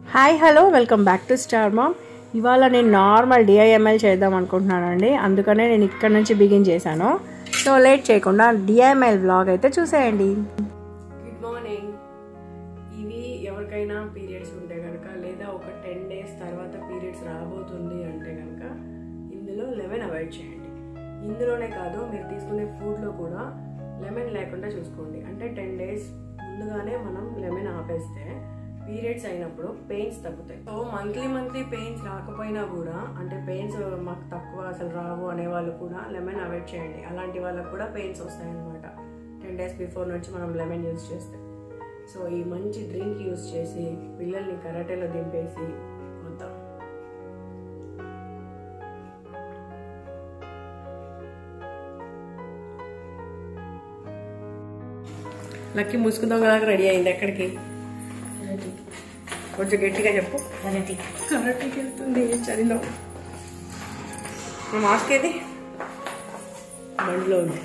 hi hello welcome back to star mom ఇవాళ నేను normal DIML చేద్దాం అనుకుంటున్నానండి అందుకనే నేను ఇక్కడ నుంచి బిగిన్ చేశాను సో లేట్ చేయకుండా డిఐఎంఎల్ వ్లాగ్ అయితే చూసేయండి గుడ్ మార్నింగ్ ఇవి ఎవరికైనా పీరియడ్స్ ఉంటే కనుక లేదా ఒక టెన్ డేస్ తర్వాత పీరియడ్స్ రాబోతుంది అంటే కనుక ఇందులో లెమన్ అవాయిడ్ చేయండి ఇందులోనే కాదు మీరు తీసుకునే ఫుడ్లో కూడా లెమన్ లేకుండా చూసుకోండి అంటే టెన్ డేస్ ముందుగానే మనం లెమన్ ఆపేస్తే పీరియడ్స్ అయినప్పుడు పెయిన్స్ తగ్గుతాయి సో మంత్లీ మంత్లీ పెయిన్స్ రాకపోయినా కూడా అంటే పెయిన్స్ మాకు తక్కువ అసలు రావు అనే వాళ్ళు కూడా లెమన్ అవాయిడ్ చేయండి అలాంటి వాళ్ళకు కూడా పెయిన్స్ వస్తాయి అనమాట టెన్ డేస్ బిఫోర్ నుంచి మనం లెమన్ యూజ్ చేస్తే సో ఈ మంచి డ్రింక్ యూజ్ చేసి పిల్లల్ని కరాటేలో దింపేసి వద్దాం లక్కీ ముసుకుందాం కదా రెడీ అయింది ఎక్కడికి కొంచెం గట్టిగా చెప్పు కరాటీకి వెళ్తుంది చలిలో మాస్క్ ఏది బండిలో ఉంది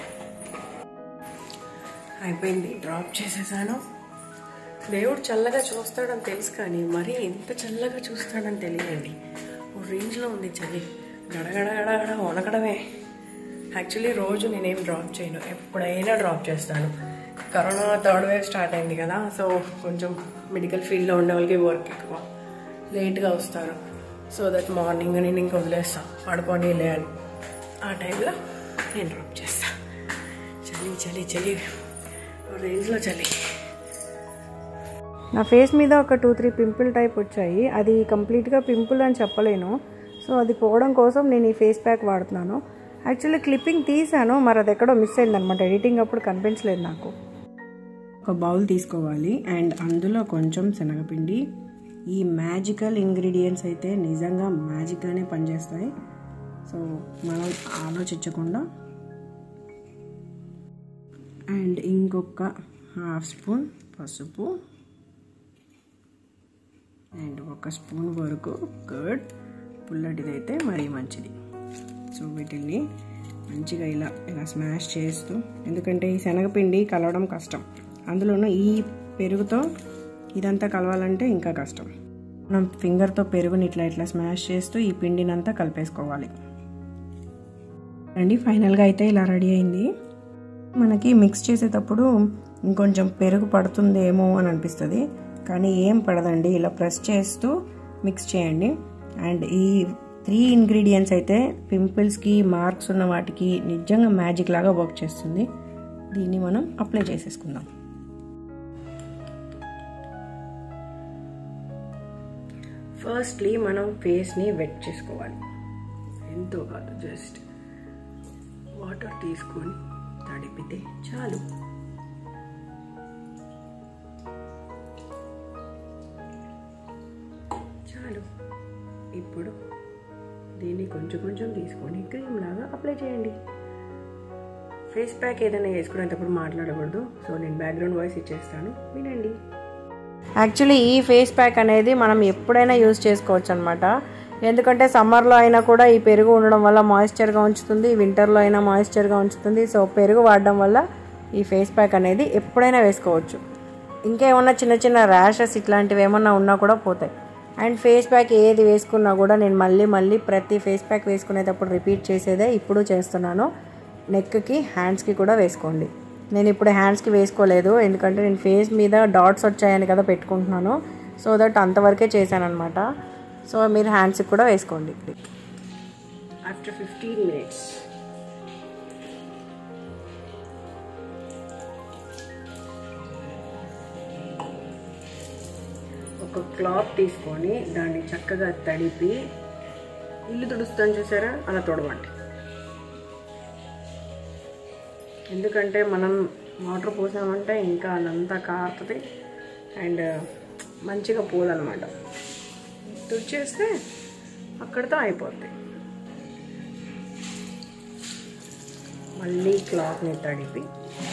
అయిపోయింది డ్రాప్ చేసేసాను దేవుడు చల్లగా చూస్తాడని తెలుసు కానీ మరీ ఎంత చల్లగా చూస్తాడని తెలియదండి ఓ రేంజ్లో ఉంది చలి గడగడ గడగడ వనకడమే యాక్చువల్లీ రోజు నేనేం డ్రాప్ చేయను ఎప్పుడైనా డ్రాప్ చేస్తాను కరోనా థర్డ్ వేవ్ స్టార్ట్ అయింది కదా సో కొంచెం మెడికల్ ఫీల్డ్లో ఉండే వాళ్ళకి వర్క్ ఎక్కువ లేట్గా వస్తారు సో దట్ మార్నింగ్ నేను ఇంకా వదిలేస్తాను పడుకొని లేని ఆ టైంలో నేను డ్రాప్ చేస్తాను చలి చలి చలి రేంజ్లో చలి నా ఫేస్ మీద ఒక టూ త్రీ పింపుల్ టైప్ వచ్చాయి అది కంప్లీట్గా పింపుల్ అని చెప్పలేను సో అది పోవడం కోసం నేను ఈ ఫేస్ ప్యాక్ వాడుతున్నాను యాక్చువల్లీ క్లిప్పింగ్ తీసాను మరి అది ఎక్కడో మిస్ అయింది అనమాట ఎడిటింగ్ అప్పుడు కనిపించలేదు నాకు ఒక బౌల్ తీసుకోవాలి అండ్ అందులో కొంచెం శనగపిండి ఈ మ్యాజికల్ ఇంగ్రీడియంట్స్ అయితే నిజంగా మ్యాజిక్గానే పనిచేస్తాయి సో మనం ఆలోచించకుండా అండ్ ఇంకొక హాఫ్ స్పూన్ పసుపు అండ్ ఒక స్పూన్ వరకు కర్డ్ పుల్లటిదైతే మరీ మంచిది సో వీటిని మంచిగా ఇలా ఇలా స్మాష్ చేస్తూ ఎందుకంటే ఈ శనగపిండి కలవడం కష్టం అందులోనూ ఈ పెరుగుతో ఇదంతా కలవాలంటే ఇంకా కష్టం మనం ఫింగర్తో పెరుగుని ఇట్లా ఇట్లా స్మాష్ చేస్తూ ఈ పిండినంతా కలిపేసుకోవాలి అండి ఫైనల్గా అయితే ఇలా రెడీ అయింది మనకి మిక్స్ చేసేటప్పుడు ఇంకొంచెం పెరుగు పడుతుందేమో అని అనిపిస్తుంది కానీ ఏం పడదండి ఇలా ప్రెస్ చేస్తూ మిక్స్ చేయండి అండ్ ఈ త్రీ ఇంగ్రీడియంట్స్ అయితే పింపుల్స్కి మార్క్స్ ఉన్న వాటికి నిజంగా మ్యాజిక్ లాగా వర్క్ చేస్తుంది దీన్ని మనం అప్లై చేసేసుకుందాం ఫస్ట్లీ మనం ఫేస్ని వెట్ చేసుకోవాలి ఎంతో కాదు జస్ట్ వాటర్ తీసుకొని తడిపితే చాలు చాలు ఇప్పుడు దీన్ని కొంచెం కొంచెం తీసుకొని క్రీమ్ లాగా అప్లై చేయండి ఫేస్ ప్యాక్ ఏదైనా వేసుకునేటప్పుడు మాట్లాడకూడదు సో నేను బ్యాక్గ్రౌండ్ వాయిస్ ఇచ్చేస్తాను వినండి యాక్చువల్లీ ఈ ఫేస్ ప్యాక్ అనేది మనం ఎప్పుడైనా యూజ్ చేసుకోవచ్చు అనమాట ఎందుకంటే సమ్మర్లో అయినా కూడా ఈ పెరుగు ఉండడం వల్ల మాయిశ్చర్గా ఉంచుతుంది వింటర్లో అయినా మాయిశ్చర్గా ఉంచుతుంది సో పెరుగు వాడడం వల్ల ఈ ఫేస్ ప్యాక్ అనేది ఎప్పుడైనా వేసుకోవచ్చు ఇంకేమన్నా చిన్న చిన్న ర్యాషెస్ ఇట్లాంటివి ఏమన్నా ఉన్నా కూడా పోతాయి అండ్ ఫేస్ ప్యాక్ ఏది వేసుకున్నా కూడా నేను మళ్ళీ మళ్ళీ ప్రతి ఫేస్ ప్యాక్ వేసుకునేటప్పుడు రిపీట్ చేసేదే ఇప్పుడు చేస్తున్నాను నెక్కి హ్యాండ్స్కి కూడా వేసుకోండి నేను ఇప్పుడు హ్యాండ్స్కి వేసుకోలేదు ఎందుకంటే నేను ఫేస్ మీద డాట్స్ వచ్చాయని కదా పెట్టుకుంటున్నాను సో దట్ అంతవరకే చేశాను అనమాట సో మీరు హ్యాండ్స్కి కూడా వేసుకోండి ఆఫ్టర్ ఫిఫ్టీన్ మినిట్స్ ఒక క్లాత్ తీసుకొని దాన్ని చక్కగా తడిపి ఇల్లు తుడుస్తాను చూసారా అలా తొడవండి ఎందుకంటే మనం వాటర్ పోసామంటే ఇంకా అదంతా కారుతుంది అండ్ మంచిగా పోదనమాట తుడిచేస్తే అక్కడితో అయిపోద్ది మళ్ళీ క్లాత్ని తడిపి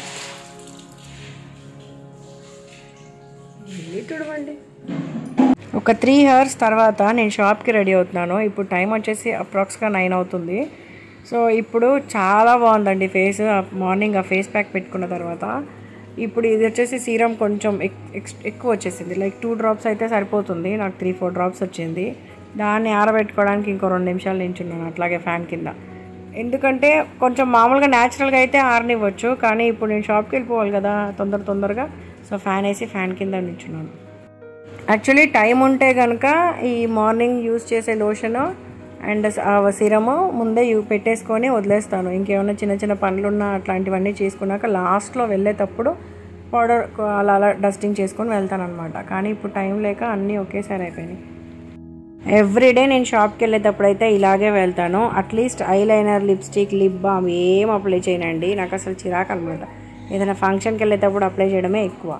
మళ్ళీ తుడవండి ఒక త్రీ అవర్స్ తర్వాత నేను షాప్కి రెడీ అవుతున్నాను ఇప్పుడు టైం వచ్చేసి అప్రాక్స్గా నైన్ అవుతుంది సో ఇప్పుడు చాలా బాగుందండి ఫేస్ మార్నింగ్ ఆ ఫేస్ ప్యాక్ పెట్టుకున్న తర్వాత ఇప్పుడు ఇది వచ్చేసి సీరం కొంచెం ఎక్- ఎక్స్- ఎక్కువ వచ్చేసింది లైక్ టూ డ్రాప్స్ అయితే సరిపోతుంది నాకు త్రీ ఫోర్ డ్రాప్స్ వచ్చింది దాన్ని ఆరబెట్టుకోవడానికి ఇంకో రెండు నిమిషాలు నించున్నాను అట్లాగే ఫ్యాన్ కింద ఎందుకంటే కొంచెం మామూలుగా న్యాచురల్గా అయితే ఆరనివ్వచ్చు కానీ ఇప్పుడు నేను షాప్కి వెళ్ళిపోవాలి కదా తొందర తొందరగా సో ఫ్యాన్ వేసి ఫ్యాన్ కింద నించున్నాను యాక్చువల్లీ టైం ఉంటే కనుక ఈ మార్నింగ్ యూస్ చేసే లోషన్ అండ్ సిరము ముందే యూ పెట్టేసుకొని వదిలేస్తాను ఇంకేమైనా చిన్న చిన్న పనులున్నా అట్లాంటివన్నీ చేసుకున్నాక లాస్ట్లో వెళ్ళేటప్పుడు పౌడర్ అలా అలా డస్టింగ్ చేసుకొని వెళ్తాను అనమాట కానీ ఇప్పుడు టైం లేక అన్నీ ఒకేసారి అయిపోయినాయి ఎవ్రీడే నేను షాప్కి వెళ్ళేటప్పుడు అయితే ఇలాగే వెళ్తాను at least eye liner lipstick lip balm ఏం అప్లై చేయనండి నాకు అసలు చిరాకు అనమాట ఏదైనా ఫంక్షన్కి వెళ్ళేటప్పుడు అప్లై చేయడమే ఎక్కువ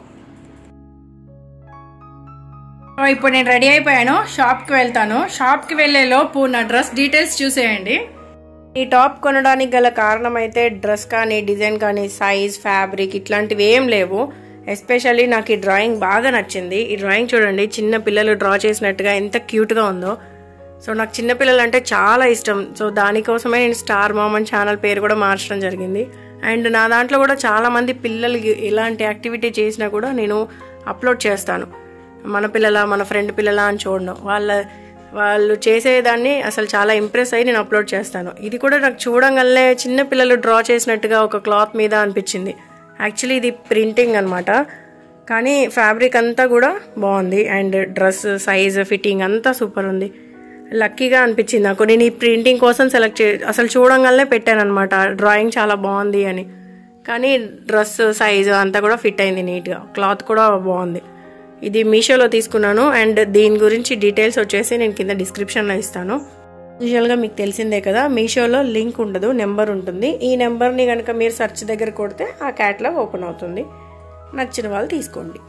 సో ఇప్పుడు నేను రెడీ అయిపోయాను షాప్కి వెళ్తాను షాప్కి వెళ్ళే లోపు నా డ్రెస్ డీటెయిల్స్ చూసేయండి ఈ టాప్ కొనడానికి గల కారణం అయితే డ్రెస్ కానీ డిజైన్ కానీ సైజ్ ఫ్యాబ్రిక్ ఇట్లాంటివి ఏం లేవు ఎస్పెషల్లీ నాకు ఈ డ్రాయింగ్ బాగా నచ్చింది ఈ డ్రాయింగ్ చూడండి చిన్న పిల్లలు డ్రా చేసినట్టుగా ఎంత క్యూట్గా ఉందో సో నాకు చిన్న పిల్లలు అంటే చాలా ఇష్టం సో దానికోసమే నేను స్టార్ మామన్ ఛానల్ పేరు కూడా మార్చడం జరిగింది అండ్ నా దాంట్లో కూడా చాలా మంది పిల్లలు ఇలాంటి యాక్టివిటీ చేసినా కూడా నేను అప్లోడ్ చేస్తాను మన పిల్లల మన ఫ్రెండ్ పిల్లల అని చూడను వాళ్ళ వాళ్ళు చేసేదాన్ని అసలు చాలా ఇంప్రెస్ అయ్యి నేను అప్లోడ్ చేస్తాను ఇది కూడా నాకు చూడంగానే చిన్న పిల్లలు డ్రా చేసినట్టుగా ఒక క్లాత్ మీద అనిపించింది యాక్చువల్లీ ఇది ప్రింటింగ్ అనమాట కానీ ఫ్యాబ్రిక్ అంతా కూడా బాగుంది అండ్ డ్రెస్ సైజ్ ఫిట్టింగ్ అంతా సూపర్ ఉంది లక్కీగా అనిపించింది నాకు నేను ఈ ప్రింటింగ్ కోసం సెలెక్ట్ చే అసలు చూడంగానే పెట్టాను అనమాట డ్రాయింగ్ చాలా బాగుంది అని కానీ డ్రెస్ సైజ్ అంతా కూడా ఫిట్ అయింది నీట్గా క్లాత్ కూడా బాగుంది ఇది మీషోలో తీసుకున్నాను అండ్ దీని గురించి డీటెయిల్స్ వచ్చేసి నేను కింద డిస్క్రిప్షన్లో ఇస్తాను యూజువల్గా మీకు తెలిసిందే కదా మీషోలో లింక్ ఉండదు నెంబర్ ఉంటుంది ఈ నెంబర్ని కనుక మీరు సెర్చ్ దగ్గర కొడితే ఆ క్యాట్లాగ్ ఓపెన్ అవుతుంది నచ్చిన వాళ్ళు తీసుకోండి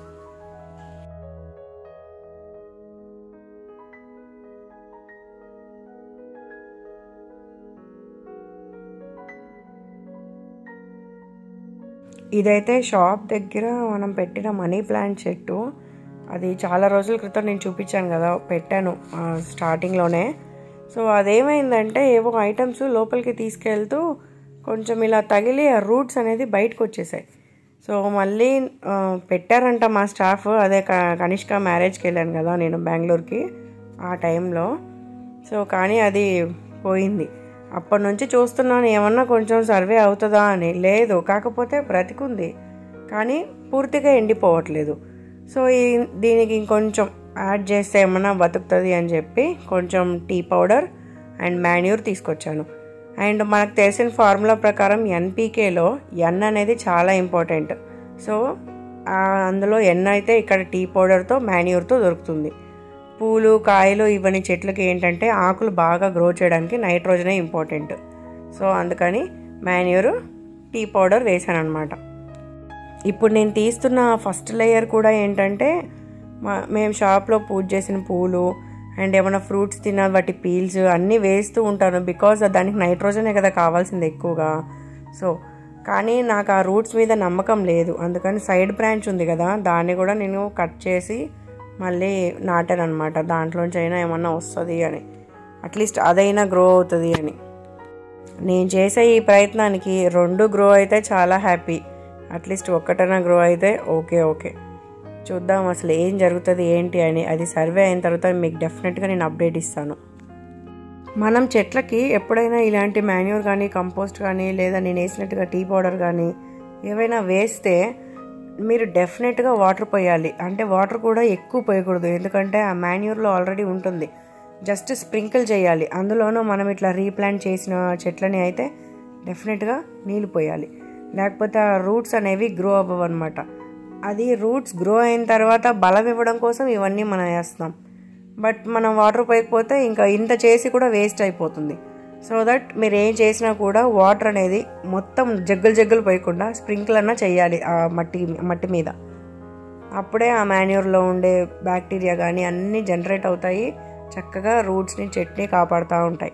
ఇదైతే షాప్ దగ్గర మనం పెట్టిన మనీ ప్లాంట్ చెట్టు అది చాలా రోజుల క్రితం నేను చూపించాను కదా పెట్టాను ఆ, స్టార్టింగ్లోనే సో అదేమైందంటే ఏవో ఐటమ్స్ లోపలికి తీసుకెళ్తూ కొంచెం ఇలా తగిలి ఆ రూట్స్ అనేది బయటకు వచ్చేసాయి సో మళ్ళీ ఆ, పెట్టారంట మా స్టాఫ్ అదే క- కనిష్క మ్యారేజ్కి వెళ్ళాను కదా నేను బెంగళూరుకి ఆ టైంలో సో కానీ అది పోయింది అప్పటి నుంచి చూస్తున్నాను ఏమన్నా కొంచెం సర్వే అవుతుందా అని లేదు కాకపోతే బ్రతికుంది కానీ పూర్తిగా ఎండిపోవట్లేదు సో ఈ దీనికి ఇంకొంచెం యాడ్ చేస్తే ఏమన్నా బతుకుతుంది అని చెప్పి కొంచెం టీ పౌడర్ అండ్ మాన్యూర్ తీసుకొచ్చాను అండ్ మనకు తెలిసిన ఫార్ములా ప్రకారం ఎన్పీకేలో ఎన్ అనేది చాలా ఇంపార్టెంట్ సో ఆ, అందులో ఎన్ అయితే ఇక్కడ టీ పౌడర్తో మాన్యూర్తో దొరుకుతుంది పూలు కాయలు ఇవన్నీ చెట్లకి ఏంటంటే ఆకులు బాగా గ్రో చేయడానికి నైట్రోజనే ఇంపార్టెంట్ సో అందుకని మాన్యూర్ టీ పౌడర్ వేసాను అనమాట ఇప్పుడు నేను తీస్తున్న ఫస్ట్ లేయర్ కూడా ఏంటంటే మా- మేము షాప్లో పూజ చేసిన పూలు అండ్ ఏమైనా ఫ్రూట్స్ తిన్న వాటి పీల్స్ అన్నీ వేస్తూ ఉంటాను బికాజ్ దానికి నైట్రోజనే కదా కావాల్సింది ఎక్కువగా సో కానీ నాకు ఆ రూట్స్ మీద నమ్మకం లేదు అందుకని సైడ్ బ్రాంచ్ ఉంది కదా దాన్ని కూడా నేను కట్ చేసి మళ్ళీ నాటాను అనమాట దాంట్లోంచి అయినా ఏమన్నా వస్తుంది అని అట్లీస్ట్ అదైనా గ్రో అవుతుంది అని నేను చేసే ఈ ప్రయత్నానికి రెండు గ్రో అయితే చాలా హ్యాపీ అట్లీస్ట్ ఒక్కటైనా గ్రో అయితే ఓకే ఓకే చూద్దాం అసలు ఏం జరుగుతుంది ఏంటి అని అది సర్వే అయిన తర్వాత మీకు డెఫినెట్గా నేను అప్డేట్ ఇస్తాను మనం చెట్లకి ఎప్పుడైనా ఇలాంటి మాన్యూర్ కానీ కంపోస్ట్ కానీ లేదా నేను వేసినట్టుగా టీ పౌడర్ కానీ ఏవైనా వేస్తే మీరు డెఫినెట్గా వాటర్ పోయాలి అంటే వాటర్ కూడా ఎక్కువ పోయకూడదు ఎందుకంటే ఆ మాన్యూర్లో ఆల్రెడీ ఉంటుంది జస్ట్ స్ప్రింకిల్ చేయాలి అందులోనూ మనం ఇట్లా రీప్లాంట్ చేసిన చెట్లని అయితే డెఫినెట్గా నీళ్ళు పోయాలి లేకపోతే ఆ రూట్స్ అనేవి గ్రో అవ్వవు అనమాట అది రూట్స్ గ్రో అయిన తర్వాత బలం ఇవ్వడం కోసం ఇవన్నీ మనం వేస్తాం బట్ మనం వాటర్ పోయకపోతే ఇంకా ఇంత చేసి కూడా వేస్ట్ అయిపోతుంది సో దట్ మీరు ఏం చేసినా కూడా వాటర్ అనేది మొత్తం జగ్గులు జగ్గులు పోయకుండా స్ప్రింకిల్ అన్నా చేయాలి ఆ మట్టి మట్టి మీద అప్పుడే ఆ మాన్యూర్లో ఉండే బ్యాక్టీరియా కానీ అన్నీ జనరేట్ అవుతాయి చక్కగా రూట్స్ని చెట్ని కాపాడుతూ ఉంటాయి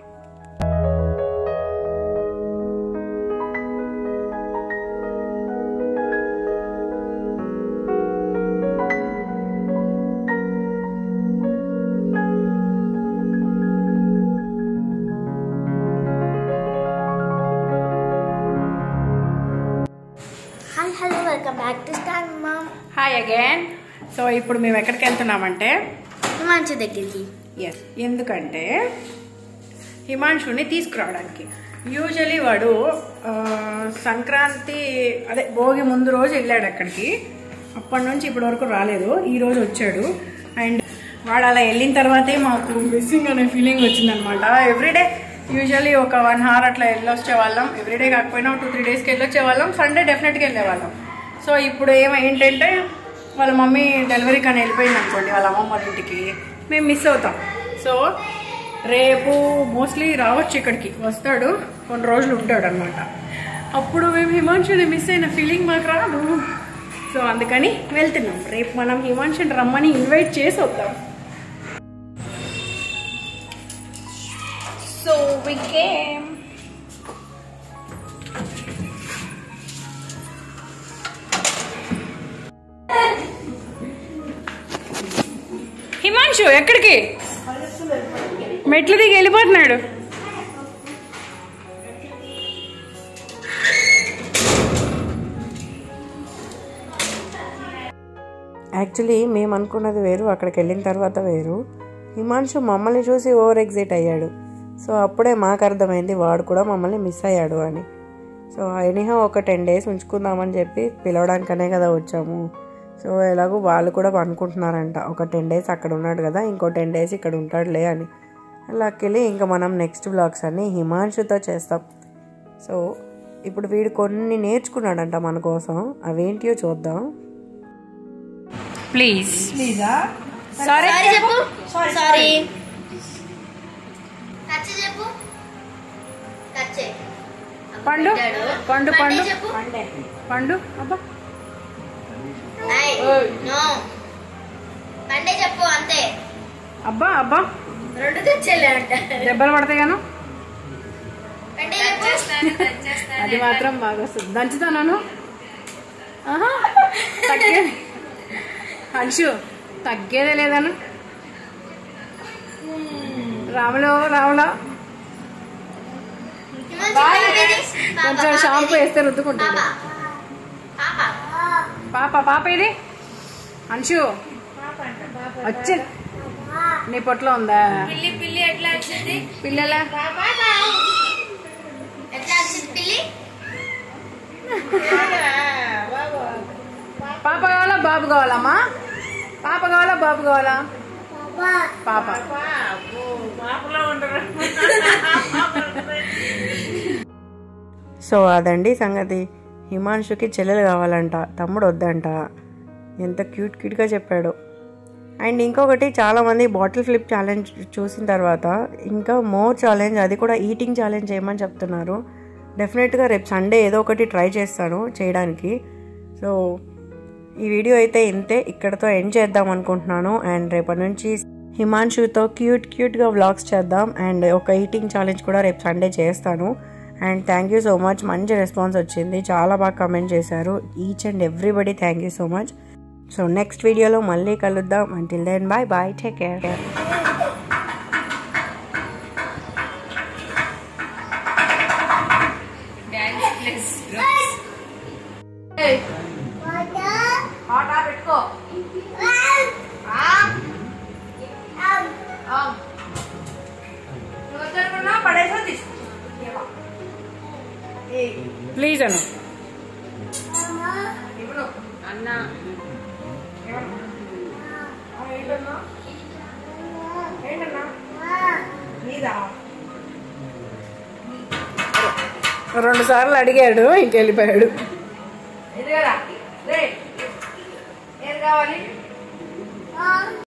hi hello welcome back to star mom hi again so ఇప్పుడు మేము ఎక్కడికి వెళ్తున్నామంటే హిమాంశు దగ్గరికి ఎస్ ఎందుకంటే హిమాంశుని తీసుకురావడానికి యూజువలీ వాడు ఆ, సంక్రాంతి అదే భోగి ముందు రోజు వెళ్ళాడు అక్కడికి అప్పటి నుంచి ఇప్పటి వరకు రాలేదు ఈ రోజు వచ్చాడు అండ్ వాడు అలా వెళ్ళిన తర్వాతే మాకు మిస్సింగ్ అనే ఫీలింగ్ వచ్చిందనమాట ఎవ్రీడే యూజువల్లీ ఒక వన్ అవర్ అట్లా వెళ్ళొచ్చే వాళ్ళం ఎవ్రీడే కాకపోయినా టూ త్రీ డేస్కి వెళ్ళొచ్చే వాళ్ళం సండే డెఫినెట్గా వెళ్ళేవాళ్ళం సో ఇప్పుడు ఏమ ఏంటంటే వాళ్ళ మమ్మీ డెలివరీ కానీ వెళ్ళిపోయింది అనుకోండి వాళ్ళ అమ్మమ్మ వాళ్ళ ఇంటికి మేము మిస్ అవుతాం సో రేపు మోస్ట్లీ రావచ్చు ఇక్కడికి వస్తాడు కొన్ని రోజులు ఉంటాడు అనమాట అప్పుడు మేము హిమాంశుని మిస్ అయిన ఫీలింగ్ మాకు రాదు సో అందుకని వెళ్తున్నాం రేపు మనం హిమాంశుని రమ్మని ఇన్వైట్ చేసి వద్దాం సో వి కేమ్ హిమాంశు ఎక్కడికి మెట్లు దిగి వెళ్ళిపోతున్నాడు యాక్చువల్లీ మేము అనుకున్నది వేరు అక్కడికి వెళ్ళిన తర్వాత వేరు హిమాంశు మమ్మల్ని చూసి ఓవర్ ఎగ్జిట్ అయ్యాడు సో అప్పుడే మాకు అర్థమైంది వాడు కూడా మమ్మల్ని మిస్ అయ్యాడు అని సో ఎనీహా ఒక టెన్ డేస్ ఉంచుకుందామని చెప్పి పిలవడానికనే కదా వచ్చాము సో ఎలాగో వాళ్ళు కూడా అనుకుంటున్నారంట ఒక టెన్ డేస్ అక్కడ ఉన్నాడు కదా ఇంకో టెన్ డేస్ ఇక్కడ ఉంటాడులే అని అలాకెళ్ళి ఇంకా మనం నెక్స్ట్ బ్లాగ్స్ అన్ని హిమాంశుతో చేస్తాం సో ఇప్పుడు వీడు కొన్ని నేర్చుకున్నాడంట మన కోసం అవేంటియో చూద్దాం ప్లీజ్ ప్లీజా సారీ సారీ చెప్పు సారీ టచ్ చెప్పు టచ్ పండు పండు పండు చెప్పు పండు అబ్బా ఐ నో పండే చెప్పు అంతే అబ్బా అబ్బా రెండు తెచ్చేలే అంట దెబ్బలు పడతాయి గాను పండే చెప్పు అది మాత్రం బాగా వస్తుంది దంచుతాను ఆహా తగ్గే అంశు తగ్గేదే లేదను రాములో రాములో కొంచెం షాంపూ వేస్తే రుద్దుకుంటాడు పాప పాప పాప ఇది అంశు వచ్చి నీ పొట్లో ఉందా పిల్లి పిల్లి ఎట్లా వచ్చింది పిల్లల ఎట్లా వచ్చింది పిల్లి పాప కావాలా బాబు కావాలమ్మా పాప కావాలా బాబు కావాలా పాప సో అదండి సంగతి హిమాంశుకి చెల్లెలు కావాలంట తమ్ముడు వద్దంట ఎంత క్యూట్ క్యూట్గా చెప్పాడు అండ్ ఇంకొకటి చాలామంది బాటిల్ ఫ్లిప్ ఛాలెంజ్ చూసిన తర్వాత ఇంకా మోర్ ఛాలెంజ్ అది కూడా ఈటింగ్ ఛాలెంజ్ చేయమని చెప్తున్నారు డెఫినెట్గా రేపు సండే ఏదో ఒకటి ట్రై చేస్తాను చేయడానికి సో ఈ వీడియో అయితే ఇంతే ఇక్కడతో ఎండ్ చేద్దాం అనుకుంటున్నాను అండ్ రేపటి నుంచి హిమాంశుతో క్యూట్ క్యూట్గా వ్లాగ్స్ చేద్దాం అండ్ ఒక ఈటింగ్ ఛాలెంజ్ కూడా రేపు సండే చేస్తాను and thank you so much మంచి రెస్పాన్స్ వచ్చింది చాలా బాగా కమెంట్ చేశారు each and everybody thank you so much so next వీడియోలో మళ్ళీ కలుద్దాం until then bye bye take care please అను అన్న రెండు సార్లు అడిగాడు ఇంకెళ్ళిపోయాడు ఏది కావాలి